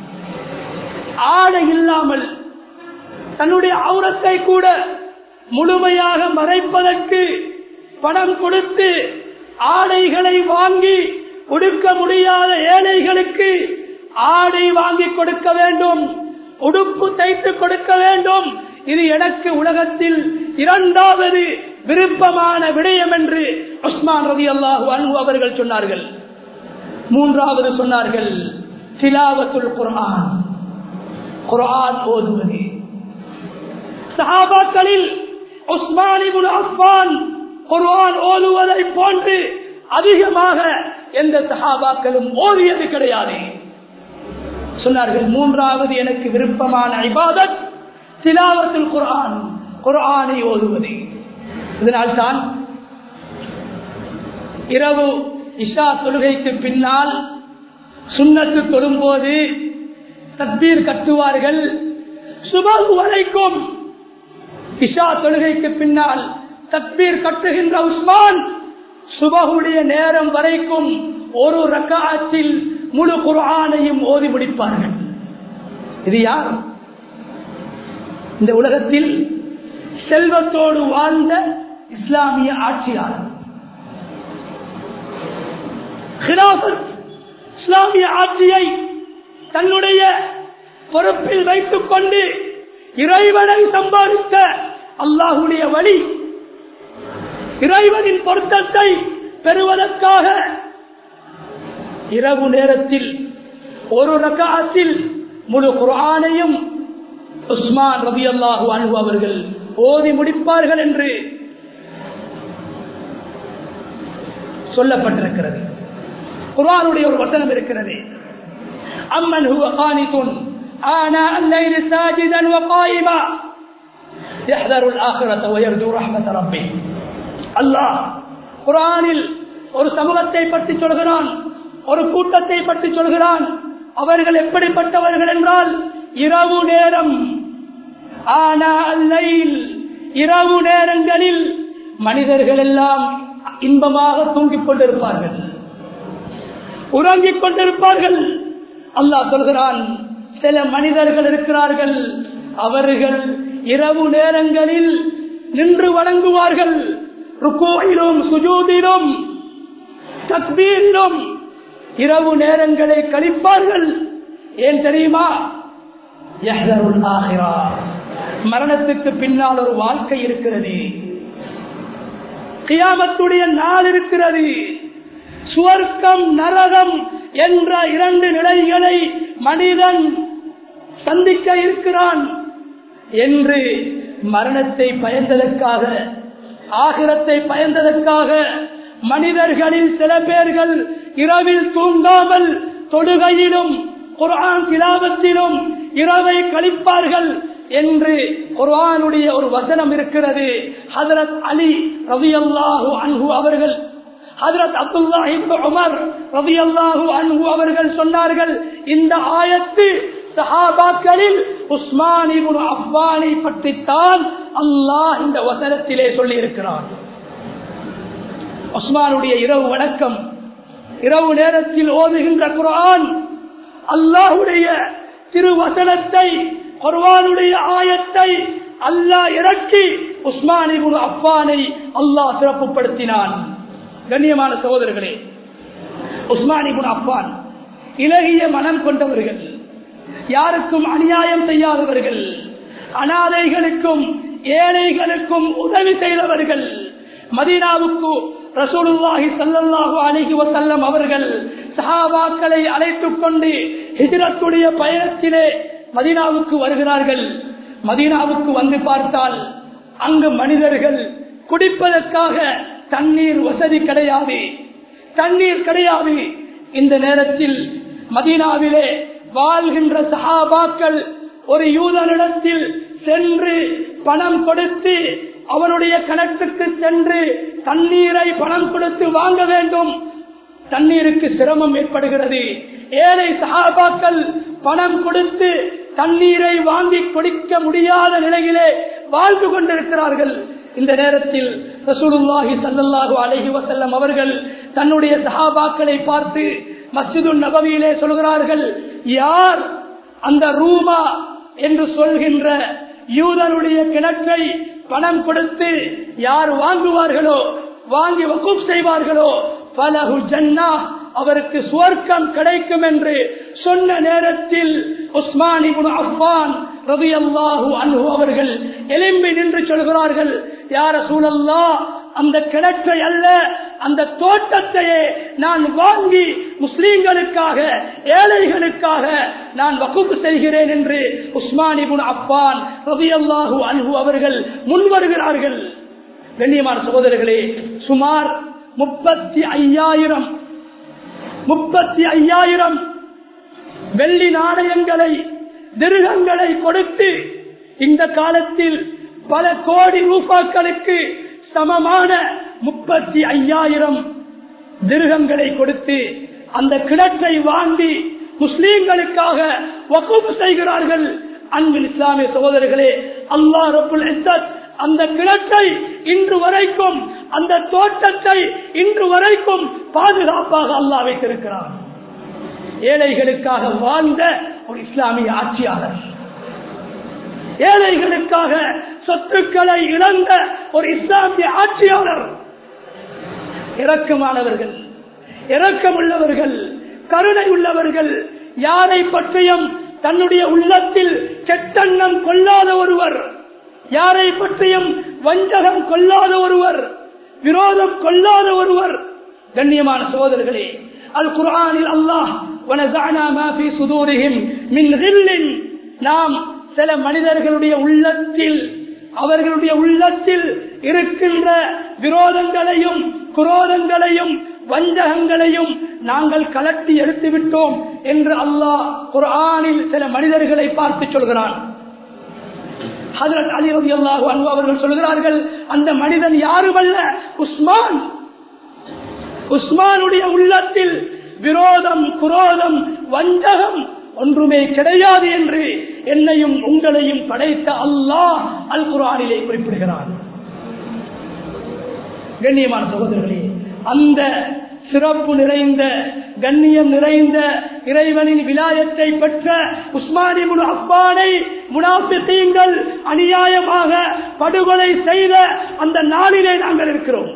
ஆடை இல்லாமல் தன்னுடைய அவுரத்தை கூட முழுமையாக மறைப்பதற்கு பணம் கொடுத்து ஆடைகளை வாங்கி உடுக்க முடியாத ஏழைகளுக்கு ஆடை வாங்கி கொடுக்க வேண்டும் உடுப்பு தைத்து கொடுக்க வேண்டும் இது எனக்கு உலகத்தில் இரண்டாவது விருப்பமான விடயம் என்று உஸ்மான் ரவி அல்லாஹு அன்பு அவர்கள் சொன்னார்கள் மூன்றாவது சொன்னார்கள் திலாவத்துல் குர்ஆன் குர்ஆன் ஓதுவது சஹாபாக்களில் உஸ்மானிபுல் அஃபான் குர்ஆன் ஓதுவதை போன்று அதிகமாக எந்த சஹாபாக்களும் ஓதியது கிடையாது சொன்னார்கள் மூன்றாவது எனக்கு விருப்பமான இபாதத் திலாவத்தில் குர்ஆன் குர்ஆனை ஓதுவது இதனால்தான் இரவு இஷா தொழுகைக்கு பின்னால் சுண்ணத்து தொழும்போது தத்பீர் கட்டுவார்கள் சுபகு வரைக்கும் இஷா தொழுகைக்கு பின்னால் தத்பீர் கட்டுகின்ற உஸ்மான் சுபகுடைய நேரம் வரைக்கும் ஒரு ரக்காத்தில் முழு குர்ஆனையும் ஓதி முடிப்பார்கள் இது யார் இந்த உலகத்தில் செல்வத்தோடு வாழ்ந்த இஸ்லாமிய ஆட்சியாளர் இஸ்லாமிய ஆட்சியை தன்னுடைய பொறுப்பில் வைத்துக் கொண்டு இறைவனை சம்பாதித்த அல்லாஹுடைய வழி இறைவனின் பொருத்தத்தை பெறுவதற்காக இரவு நேரத்தில் ஒரு ரகாத்தில் முழு குரானையும் உஸ்மான் ரபி அல்லாஹு அன்பு அவர்கள் ஓதி முடிப்பார்கள் என்று சொல்லப்பட்டிருக்கிறது குரானுடைய ஒரு வசனம் இருக்கிறது அம்மன் ஹுவ கானித்துன் آناء الليل ساجدا وقائما يحذر الآخرة ويرجو رحمة ربه الله குரானில் ஒரு சமூகத்தை பற்றி சொல்கிறான் ஒரு கூட்டத்தை பற்றி சொல்கிறான் அவர்கள் எப்படிப்பட்டவர்கள் என்றால் இரவு நேரம் ஆனால் இரவு நேரங்களில் மனிதர்கள் எல்லாம் இன்பமாக தூங்கிக் கொண்டிருப்பார்கள் உறங்கிக் கொண்டிருப்பார்கள் அல்லாஹ் சொல்கிறான் சில மனிதர்கள் இருக்கிறார்கள் அவர்கள் இரவு நேரங்களில் நின்று வணங்குவார்கள் ருக்கோயிலும் சுஜூதிலும் தக்பீரிலும் இரவு நேரங்களை கழிப்பார்கள் ஏன் தெரியுமா மரணத்துக்கு பின்னால் ஒரு வாழ்க்கை இருக்கிறது கியாமத்துடைய நாள் இருக்கிறது சுவர்க்கம் நரகம் என்ற இரண்டு நிலைகளை மனிதன் சந்திக்க இருக்கிறான் என்று மரணத்தை பயந்ததற்காக ஆகிரத்தை பயந்ததற்காக மனிதர்களில் சில பேர்கள் இரவில் தூங்காமல் தொழுகையிலும் குரான் கிலாபத்திலும் இரவை கழிப்பார்கள் என்று குர்ஆனுடைய ஒரு வசனம் இருக்கிறது ஹதரத் அலி ரவியல்லாஹு அன்ஹு அவர்கள் ஹதரத் அப்துல்லா இப்னு உமர் ரலியல்லாஹு அன்ஹு அவர்கள் சொன்னார்கள் இந்த ஆயத்து சஹாபாக்களில் உஸ்மான் இப்னு அஃபானை பற்றித்தான் அல்லாஹ் இந்த வசனத்திலே சொல்லி இருக்கிறான் உஸ்மானுடைய இரவு வணக்கம் இரவு நேரத்தில் ஓதுகின்ற குர்ஆன் அல்லாஹுடைய திருவசனத்தை குர்ஆனுடைய ஆயத்தை அல்லாஹ் இறக்கி உஸ்மான் இப்னு அஃபானை அல்லாஹ் சிறப்புப்படுத்தினான் கண்ணியமான சகோதரர்களே உஸ்மானிபுன் அப்பான் இலகிய மனம் கொண்டவர்கள் யாருக்கும் அநியாயம் செய்யாதவர்கள் அனாதைகளுக்கும் ஏழைகளுக்கும் உதவி செய்தவர்கள் மதீனாவுக்கு ரசூலுல்லாஹி ஸல்லல்லாஹு அலைஹி வஸல்லம் அவர்கள் சஹாபாக்களை அழைத்துக் கொண்டு ஹிஜ்ரத்துடைய பயணத்திலே மதீனாவுக்கு வருகிறார்கள் மதீனாவுக்கு வந்து பார்த்தால் அங்கு மனிதர்கள் குடிப்பதற்காக தண்ணீர் வசதி கிடையாது தண்ணீர் கிடையாது இந்த நேரத்தில் மதீனாவிலே வாழ்கின்ற சஹாபாக்கள் ஒரு யூதனிடத்தில் சென்று பணம் கொடுத்து அவனுடைய கணக்குக்கு சென்று தண்ணீரை பணம் கொடுத்து வாங்க வேண்டும் தண்ணீருக்கு சிரமம் ஏற்படுகிறது ஏழை சஹாபாக்கள் பணம் கொடுத்து தண்ணீரை வாங்கி குடிக்க முடியாத நிலையிலே வாழ்ந்து கொண்டிருக்கிறார்கள் இந்த நேரத்தில் ரசூலுல்லாஹி சல்லல்லாஹு அலைஹி வசல்லம் அவர்கள் தன்னுடைய சஹாபாக்களை பார்த்து மஸ்ஜிது நபவியிலே சொல்கிறார்கள் யார் அந்த ரூமா என்று சொல்கின்ற யூதனுடைய கிணற்றை பணம் கொடுத்து யார் வாங்குவார்களோ வாங்கி வகுப் செய்வார்களோ பலகு ஜன்னா அவருக்கு சுவர்க்கம் கிடைக்கும் என்று சொன்ன நேரத்தில் உஸ்மானி அஃபான் ரவி அல்லாஹூ அன்பு அவர்கள் எலும்பி நின்று சொல்கிறார்கள் யார சூழல்லா அந்த கிணற்றை அல்ல அந்த தோட்டத்தையே நான் வாங்கி முஸ்லீம்களுக்காக ஏழைகளுக்காக நான் வகுப்பு செய்கிறேன் என்று உஸ்மானிபுன் அப்பான் ரவி அல்லாஹூ அன்பு அவர்கள் முன்வருகிறார்கள் கண்ணியமான சகோதரர்களே சுமார் முப்பத்தி ஐயாயிரம் முப்பத்தி ஐயாயிரம் வெள்ளி நாணயங்களை திருகங்களை கொடுத்து இந்த காலத்தில் பல கோடி ரூபாக்களுக்கு சமமான முப்பத்தி ஐயாயிரம் திருகங்களை கொடுத்து அந்த கிணற்றை வாங்கி முஸ்லீம்களுக்காக வகுப்பு செய்கிறார்கள் அன்பின் இஸ்லாமிய சகோதரர்களே அல்லா ரபுல் அந்த கிணற்றை இன்று வரைக்கும் அந்த தோட்டத்தை இன்று வரைக்கும் பாதுகாப்பாக அல்லா வைத்திருக்கிறார் ஏழைகளுக்காக வாழ்ந்த ஒரு இஸ்லாமிய ஆட்சியாளர் ஏழைகளுக்காக சொத்துக்களை இழந்த ஒரு இஸ்லாமிய ஆட்சியாளர் இரக்கமானவர்கள் இரக்கமுள்ளவர்கள் கருணை உள்ளவர்கள் யாரை பற்றியும் தன்னுடைய உள்ளத்தில் கெட்டெண்ணம் கொள்ளாத ஒருவர் யாரை பற்றியும் வஞ்சகம் கொள்ளாத ஒருவர் விரோதம் கொள்ளாத ஒருவர் கண்ணியமான சோதர்களே அல் குரானில் அல்லாஹ் நாம் சில மனிதர்களுடைய உள்ளத்தில் அவர்களுடைய உள்ளத்தில் இருக்கின்ற விரோதங்களையும் குரோதங்களையும் வஞ்சகங்களையும் நாங்கள் கலட்டி எடுத்து விட்டோம் என்று அல்லாஹ் குரானில் சில மனிதர்களை பார்த்து சொல்கிறான் ஹதரத் அலி ரவி அல்லாஹு அன்பு அவர்கள் சொல்கிறார்கள் அந்த மனிதன் யாருமல்ல உஸ்மான் உஸ்மானுடைய உள்ளத்தில் விரோதம் குரோதம் வஞ்சகம் ஒன்றுமே கிடையாது என்று என்னையும் உங்களையும் படைத்த அல்லாஹ் அல் குரானிலே குறிப்பிடுகிறான் கண்ணியமான சகோதரர்களே அந்த சிறப்பு நிறைந்த கண்ணியம் நிறைந்த இறைவனின் விலாயத்தை பெற்ற உஸ்மானிபுல் அப்பானை முனாபித்தீங்கள் அநியாயமாக படுகொலை செய்த அந்த நாளிலே நாங்கள் இருக்கிறோம்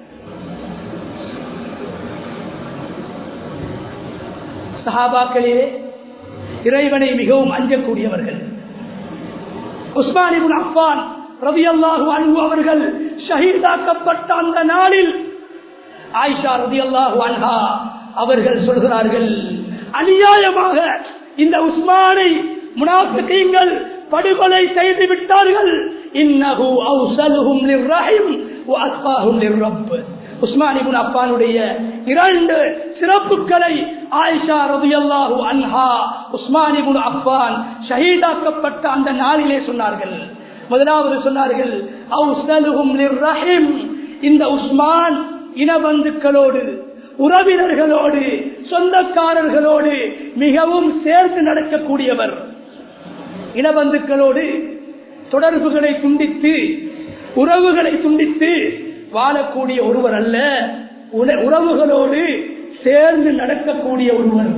சஹாபாக்களிலே இறைவனை மிகவும் அஞ்சக்கூடியவர்கள் உஸ்மானிபுல் அப்பான் ரவி அல்லாஹு அன்பு அவர்கள் ஷஹீதாக்கப்பட்ட அந்த நாளில் ஆயிஷா ரதி அல்லாஹு அன்ஹா அவர்கள் சொல்கிறார்கள் அநியாயமாக இந்த உஸ்மானை முனாஃபிகீங்கள் படுகொலை செய்து விட்டார்கள் இன்னஹு அவ்சலுஹும் லிர்ரஹிம் வஅத்காஹும் லிர்ரப் உஸ்மான் இப்னு அஃபானுடைய இரண்டு சிறப்புகளை ஆயிஷா ரதியல்லாஹு அன்ஹா உஸ்மானிபுன் அஃபான் ஷஹீதாக்கப்பட்ட அந்த நாளிலே சொன்னார்கள் முதலாவது சொன்னார்கள் அவுசலுஹும் லிர்ரஹிம் இந்த உஸ்மான் இனபந்துக்களோடு உறவினர்களோடு சொந்தக்காரர்களோடு மிகவும் சேர்ந்து நடக்கக்கூடியவர் இனபந்துக்களோடு தொடர்புகளை துண்டித்து உறவுகளை துண்டித்து வாழக்கூடிய ஒருவர் அல்ல உன- உறவுகளோடு சேர்ந்து நடக்கக்கூடிய ஒருவர்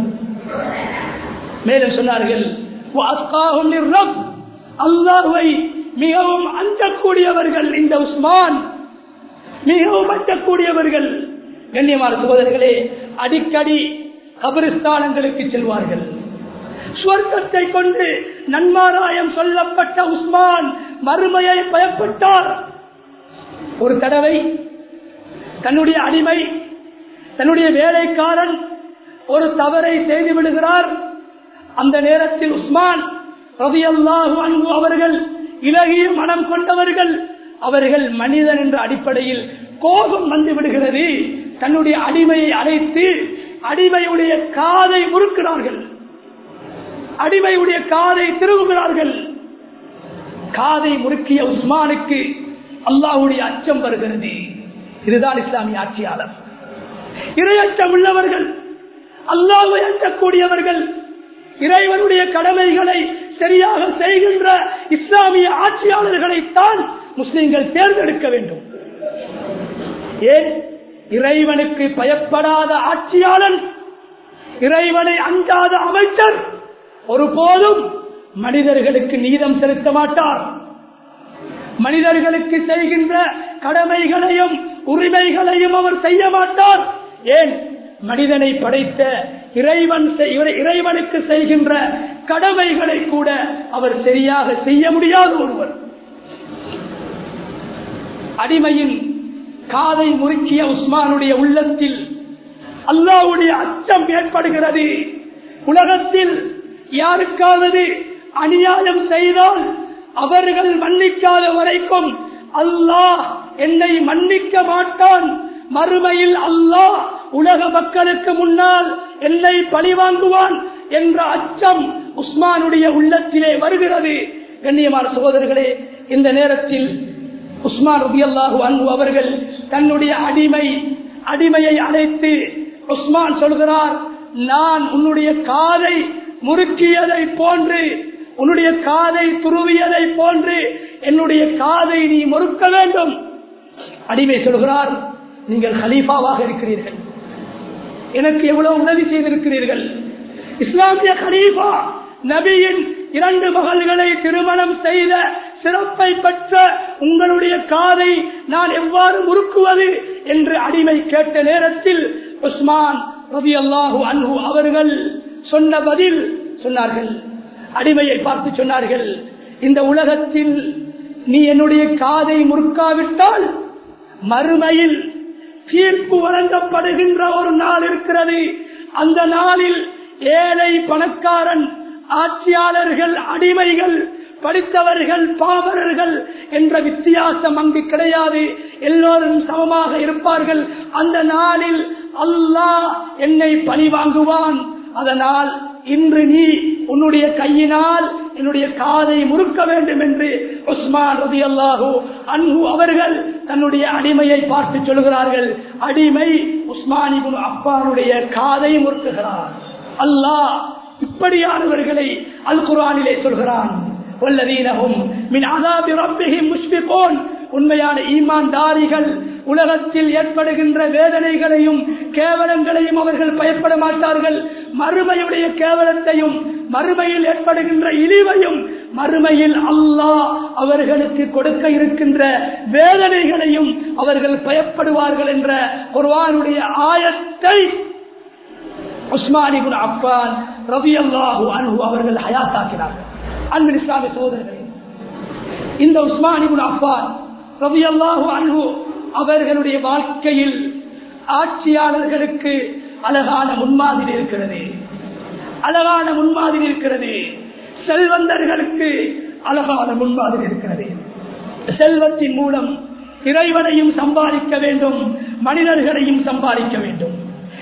மேலும் சொன்னார்கள் "வஅத்காஹும் லிர்ரப்." அல்லாஹ்வை மிகவும் அஞ்சக்கூடியவர்கள் இந்த உஸ்மான் மிகவும் அஞ்சக்கூடியவர்கள் கண்ணியமான சகோதரர்களே அடிக்கடி கபிரிஸ்தானங்களுக்கு செல்வார்கள் சுவர்க்கத்தை கொண்டு நன்மாராயம் சொல்லப்பட்ட உஸ்மான் மறுமையை பயப்பட்டார் ஒரு தடவை தன்னுடைய அடிமை தன்னுடைய வேலைக்காரன் ஒரு தவறை செய்து விடுகிறார் அந்த நேரத்தில் உஸ்மான் ரதியல்லாஹு அன்பு அவர்கள் இலகிய மனம் கொண்டவர்கள் அவர்கள் மனிதன் என்ற அடிப்படையில் கோபம் வந்து விடுகிறது தன்னுடைய அடிமையை அழைத்து அடிமையுடைய காதை முறுக்கிறார்கள் அடிமையுடைய காதை திருவுகிறார்கள் காதை முறுக்கிய உஸ்மானுக்கு அல்லாஹ்வுடைய அச்சம் வருகிறது இதுதான் இஸ்லாமிய ஆட்சியாளர் இரையச்சம் உள்ளவர்கள் அல்லாஹ்வை அஞ்சக்கூடியவர்கள் இறைவனுடைய கடமைகளை சரியாக செய்கின்ற இஸ்லாமிய ஆட்சியாளர்களைத்தான் முஸ்லிம்கள் தேர்ந்தெடுக்க வேண்டும் ஏன் இறைவனுக்கு பயப்படாத ஆட்சியாளன் இறைவனை அஞ்சாத அமைச்சர் ஒருபோதும் மனிதர்களுக்கு நீதம் செலுத்த மாட்டார் மனிதர்களுக்கு செய்கின்ற கடமைகளையும் உரிமைகளையும் அவர் செய்ய மாட்டார் ஏன் மனிதனை படைத்த இறைவன் செய்- இறை- இறைவனுக்கு செய்கின்ற கடமைகளை கூட அவர் சரியாக செய்ய முடியாத ஒருவர் அடிமையின் காதை முறுக்கிய உஸ்மானுடைய உள்ளத்தில் அல்லாவுடைய அச்சம் ஏற்படுகிறது உலகத்தில் யாருக்காவது அநியாயம் செய்தால் அவர்கள் மன்னிக்காத வரைக்கும் அல்லாஹ் என்னை மன்னிக்க மாட்டான் மறுமையில் அல்லாஹ் உலக மக்களுக்கு முன்னால் என்னை பழிவாங்குவான் என்ற அச்சம் உஸ்மானுடைய உள்ளத்திலே வருகிறது கண்ணியமான சகோதரர்களே இந்த நேரத்தில் உஸ்மான் ரபியல்லாஹு அன்பு அவர்கள் தன்னுடைய அடிமை அடிமையை அழைத்து உஸ்மான் சொல்கிறார் நான் உன்னுடைய காதை முறுக்கியதை போன்று உன்னுடைய காதை துருவியதை போன்று என்னுடைய காதை நீ முறுக்க வேண்டும் அடிமை சொல்கிறார் நீங்கள் ஹலீஃபாவாக இருக்கிறீர்கள் எனக்கு எவ்வளவு உதவி செய்திருக்கிறீர்கள் இஸ்லாமிய கலீஃபா நபியின் இரண்டு மகள்களை திருமணம் செய்த சிறப்பை பெற்ற உங்களுடைய காதை நான் எவ்வாறு முறுக்குவது என்று அடிமை கேட்ட நேரத்தில் உஸ்மான் ரவி அல்லாஹு அன்ஹு அவர்கள் சொன்ன பதில் சொன்னார்கள் அடிமையை பார்த்து சொன்னார்கள் இந்த உலகத்தில் நீ என்னுடைய காதை முறுக்காவிட்டால் மறுமையில் தீர்ப்பு வழங்கப்படுகின்ற ஒரு நாள் இருக்கிறது அந்த நாளில் ஏழை பணக்காரன் ஆட்சியாளர்கள் அடிமைகள் படித்தவர்கள் பாமரர்கள் என்ற வித்தியாசம் அங்கு கிடையாது எல்லோரும் சமமாக இருப்பார்கள் அந்த நாளில் அல்லாஹ் என்னை பழி வாங்குவான் அதனால் இன்று நீ உன்னுடைய கையினால் என்னுடைய காதை முறுக்க வேண்டும் என்று உஸ்மான் ரதி அல்லாஹூ அன்பு அவர்கள் தன்னுடைய அடிமையை பார்த்து சொல்கிறார்கள் அடிமை உஸ்மானிபுன் அப்பானுடைய காதை முறுக்குகிறார் அல்லாஹ் இப்படியானவர்களை அல் குரானிலே சொல்கிறான் வல்லதீனஹும் மின் அதாபி ரப்பிஹிம் முஷ்பிகூன் உண்மையான ஈமான்தாரிகள் உலகத்தில் ஏற்படுகின்ற வேதனைகளையும் கேவலங்களையும் அவர்கள் பயப்பட மாட்டார்கள் மறுமையுடைய கேவலத்தையும் மறுமையில் ஏற்படுகின்ற இழிவையும் மறுமையில் அல்லாஹ் அவர்களுக்கு கொடுக்க இருக்கின்ற வேதனைகளையும் அவர்கள் பயப்படுவார்கள் என்ற குர்ஆனுடைய ஆயத்தை உஸ்மானிபுன் அப்பான் ரவி அல்லாஹு அன்பு அவர்கள் ஹயாத்தாக்கினார்கள் அன்பின் இஸ்லாமிய சோதரர்களே இந்த உஸ்மானிபுன் அப்பான் ரவி அல்லாஹு அன்பு அவர்களுடைய வாழ்க்கையில் ஆட்சியாளர்களுக்கு அழகான முன்மாதிரி இருக்கிறது அழகான முன்மாதிரி இருக்கிறது செல்வந்தர்களுக்கு அழகான முன்மாதிரி இருக்கிறது செல்வத்தின் மூலம் இறைவனையும் சம்பாதிக்க வேண்டும் மனிதர்களையும் சம்பாதிக்க வேண்டும்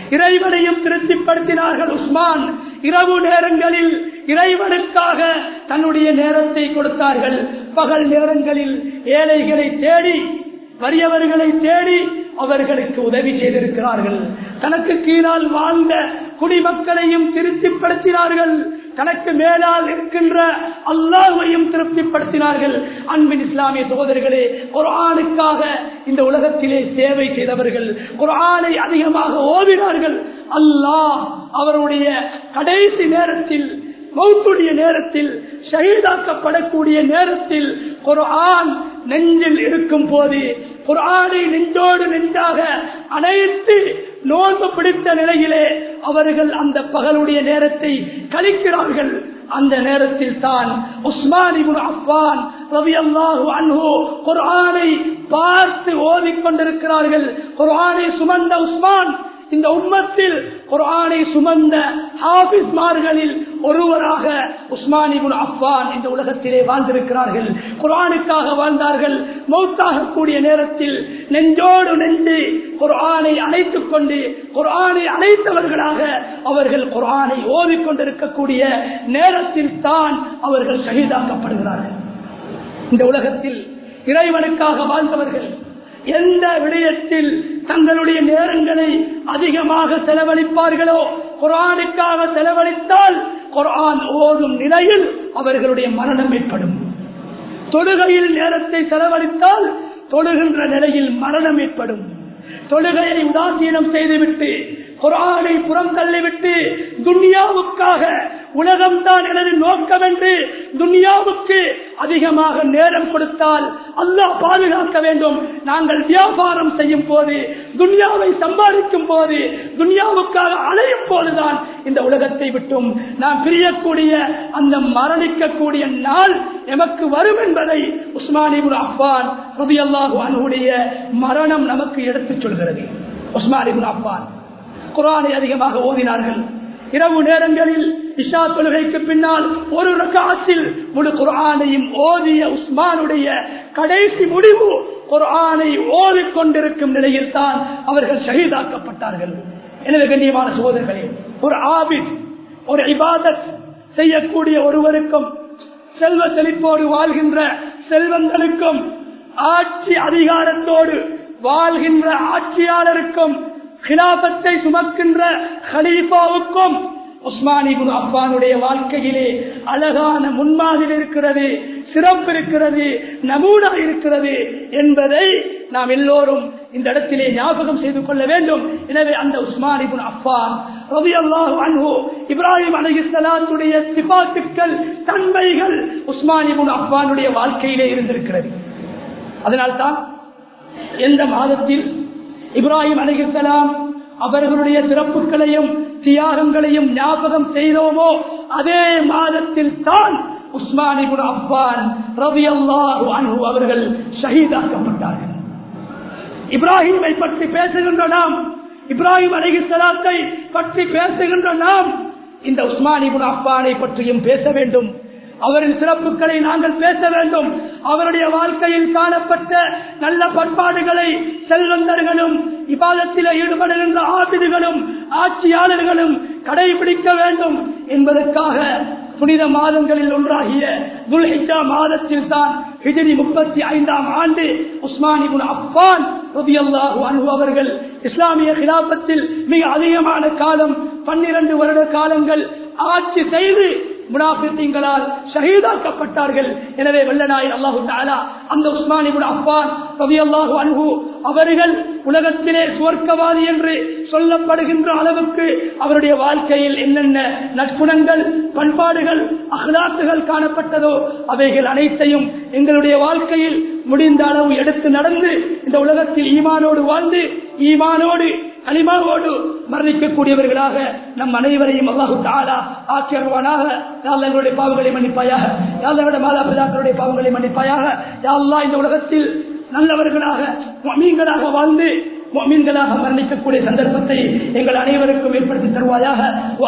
இறைவனையும் திருப்திப்படுத்தினார்கள் உஸ்மான் இரவு நேரங்களில் இறைவனுக்காக தன்னுடைய நேரத்தை கொடுத்தார்கள் பகல் நேரங்களில் ஏழைகளை தேடி வறியவர்களை தேடி அவர்களுக்கு உதவி செய்திருக்கிறார்கள் தனக்கு கீழால் வாழ்ந்த குடிமக்களையும் திருப்திப்படுத்தினார்கள் தனக்கு மேலால் இருக்கின்ற அல்லாஹையும் திருப்திப்படுத்தினார்கள் அன்பின் இஸ்லாமிய சகோதரர்களே குரானுக்காக இந்த உலகத்திலே சேவை செய்தவர்கள் குரானை அதிகமாக ஓதினார்கள் அல்லாஹ் அவருடைய கடைசி நேரத்தில் மௌத்துடைய நேரத்தில் ஷஹீதாக்கப்படக்கூடிய நேரத்தில் குர்ஆன் நெஞ்சில் இருக்கும் போது குர்ஆனை நெஞ்சோடு நெஞ்சாக அனைத்து நோன்பு பிடித்த நிலையிலே அவர்கள் அந்த பகலுடைய நேரத்தை கழிக்கிறார்கள் அந்த நேரத்தில் தான் உஸ்மான் அஃபான் ரவி அல்லாஹு அன்ஹு குர்ஆனை பார்த்து ஓதிக்கொண்டிருக்கிறார்கள் குர்ஆனை சுமந்த உஸ்மான் இந்த உம்மத்தில் குர்ஆனை சுமந்த ஹாபிஸ்மார்களில் ஒருவராக உஸ்மானிபுன் அஃபான் இந்த உலகத்திலே வாழ்ந்திருக்கிறார்கள் குர்ஆனுக்காக வாழ்ந்தார்கள் மௌத்தாக கூடிய நேரத்தில் நெஞ்சோடு நெஞ்சு குர்ஆனை அணைத்துக் கொண்டு குர்ஆனை அணைத்தவர்களாக அவர்கள் குர்ஆனை ஓதிக்கொண்டிருக்கக்கூடிய நேரத்தில் தான் அவர்கள் ஷஹீதாக்கப்படுகிறார்கள் இந்த உலகத்தில் இறைவனுக்காக வாழ்ந்தவர்கள் எந்த விடயத்தில் தங்களுடைய நேரங்களை அதிகமாக செலவழிப்பார்களோ குரானுக்காக செலவழித்தால் குரான் ஓதும் நிலையில் அவர்களுடைய மரணம் ஏற்படும் தொழுகையில் நேரத்தை செலவழித்தால் தொழுகின்ற நிலையில் மரணம் ஏற்படும் தொழுகையை உதாசீனம் செய்துவிட்டு குரானை புறம் தள்ளிவிட்டு துன்யாவுக்காக உலகம்தான் எனது நோக்கம் என்று துன்யாவுக்கு அதிகமாக நேரம் கொடுத்தால் அல்லாஹ் பாதுகாக்க வேண்டும் நாங்கள் வியாபாரம் செய்யும் போது துன்யாவை சம்பாதிக்கும் போது துன்யாவுக்காக அலையும் போதுதான் இந்த உலகத்தை விட்டும் நாம் பிரியக்கூடிய அந்த மரணிக்கக்கூடிய நாள் எமக்கு வரும் என்பதை உஸ்மானிபுல் அஃபான் ரபி அல்லாஹு அனுடைய மரணம் நமக்கு எடுத்துச் சொல்கிறது உஸ்மானிபுல் அஃபான் குரானை அதிகமாக ஓதினார்கள் இரவு நேரங்களில் இஷா தொழுகைக்கு பின்னால் ஒரு ரகாத்தில் முழு குரானையும் ஓதிய உஸ்மானுடைய கடைசி முடிவு குரானை ஓதிக்கொண்டிருக்கும் நிலையில் தான் அவர்கள் ஷஹீதாக்கப்பட்டார்கள் எனவே கண்ணியமான சகோதரர்களே ஒரு ஆபித் ஒரு இபாதத் செய்யக்கூடிய ஒருவருக்கும் செல்வ செழிப்போடு வாழ்கின்ற செல்வங்களுக்கும் ஆட்சி அதிகாரத்தோடு வாழ்கின்ற ஆட்சியாளருக்கும் கிலாபத்தை சுமக்கின்ற ஹலீஃபாவுக்கும் உஸ்மானிபுன் அப்பானுடைய வாழ்க்கையிலே அழகான முன்மாதிரி இருக்கிறது சிறப்பு இருக்கிறது நமூனா இருக்கிறது என்பதை நாம் எல்லோரும் இந்த இடத்திலே ஞாபகம் செய்து கொள்ள வேண்டும் எனவே அந்த உஸ்மானிபுன் அப்பான் ரவி அல்லாஹு அன்ஹு இப்ராஹிம் அலிஸ்லாத்துடைய சிபாத்துக்கள் தன்மைகள் உஸ்மானிபுன் அப்பானுடைய வாழ்க்கையிலே இருந்திருக்கிறது அதனால்தான் எந்த மாதத்தில் இப்ராஹிம் அலிகலாம் அவர்களுடைய சிறப்புகளையும் தியாகங்களையும் ஞாபகம் செய்தோமோ அதே மாதத்தில் தான் உஸ்மானிபுன் அப்பான் ரவி அல்லாஹு அனு அவர்கள் ஷஹீதாக்கப்பட்டார்கள் இப்ராஹிமை பற்றி பேசுகின்ற நாம் இப்ராஹிம் அலிகலாத்தை பற்றி பேசுகின்ற நாம் இந்த உஸ்மானிபுன் அப்பானை பற்றியும் பேச வேண்டும் அவரின் சிறப்புகளை நாங்கள் பேச வேண்டும் அவருடைய வாழ்க்கையில் காணப்பட்ட நல்ல பண்பாடுகளை செல்வந்தர்களும் இபாதத்தில் ஈடுபடுகின்ற ஆசிரியர்களும் ஆட்சியாளர்களும் கடைபிடிக்க வேண்டும் என்பதற்காக புனித மாதங்களில் ஒன்றாகிய துல்ஹிஜா மாதத்தில் தான் ஹிஜரி முப்பத்தி ஐந்தாம் ஆண்டு உஸ்மானிபுன் அப்பான் ரபியல்லாஹு அன்பு அவர்கள் இஸ்லாமிய கிலாபத்தில் மிக அதிகமான காலம் பன்னிரண்டு வருட காலங்கள் ஆட்சி செய்து முனாபித்தீங்களால் ஷஹீதாக்கப்பட்டார்கள் எனவே வெள்ளநாயர் அல்லாஹு தாலா அந்த உஸ்மானிபுன் அப்பான் ரவி அல்லாஹு அன்பு அவர்கள் உலகத்திலே சுவர்க்கவாதி என்று சொல்லப்படுகின்ற அளவுக்கு அவருடைய வாழ்க்கையில் என்னென்ன நற்குணங்கள் பண்பாடுகள் அகலாத்துகள் காணப்பட்டதோ அவைகள் அனைத்தையும் எங்களுடைய வாழ்க்கையில் முடிந்த அளவு எடுத்து நடந்து இந்த உலகத்தில் ஈமானோடு வாழ்ந்து ஈமானோடு களிமாவோடு மரணிக்கக்கூடியவர்களாக நம் அனைவரையும் அல்லாஹு தாலா ஆக்கியருவானாக யாழ் எங்களுடைய பாவங்களை மன்னிப்பாயாக யாழ் எங்களுடைய மாதா பிதாக்களுடைய பாவங்களை மன்னிப்பாயாக யாழ்லா இந்த உலகத்தில் நல்லவர்களாக மீன்களாக வாழ்ந்து மீன்களாக மரணிக்கக்கூடிய சந்தர்ப்பத்தை எங்கள் அனைவருக்கும் ஏற்படுத்தி தருவாயாக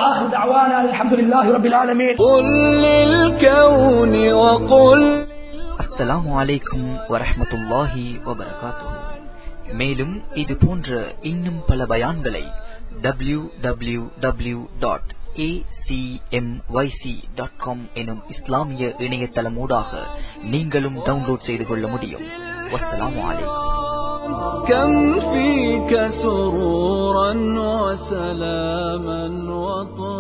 அஸ்ஸலாமு அலைக்கும் வரஹமத்துல்லாஹி வபரகாத்துஹு மேலும் இது போன்ற இன்னும் பல பயான்களை W W W dot acmyc.com எனும் இஸ்லாமிய இணையதளமூடாக நீங்களும் டவுன்லோட் செய்து கொள்ள முடியும் வஸ்ஸலாமு அலைக்கும் كم فيك سرورا وسلاما وطهورا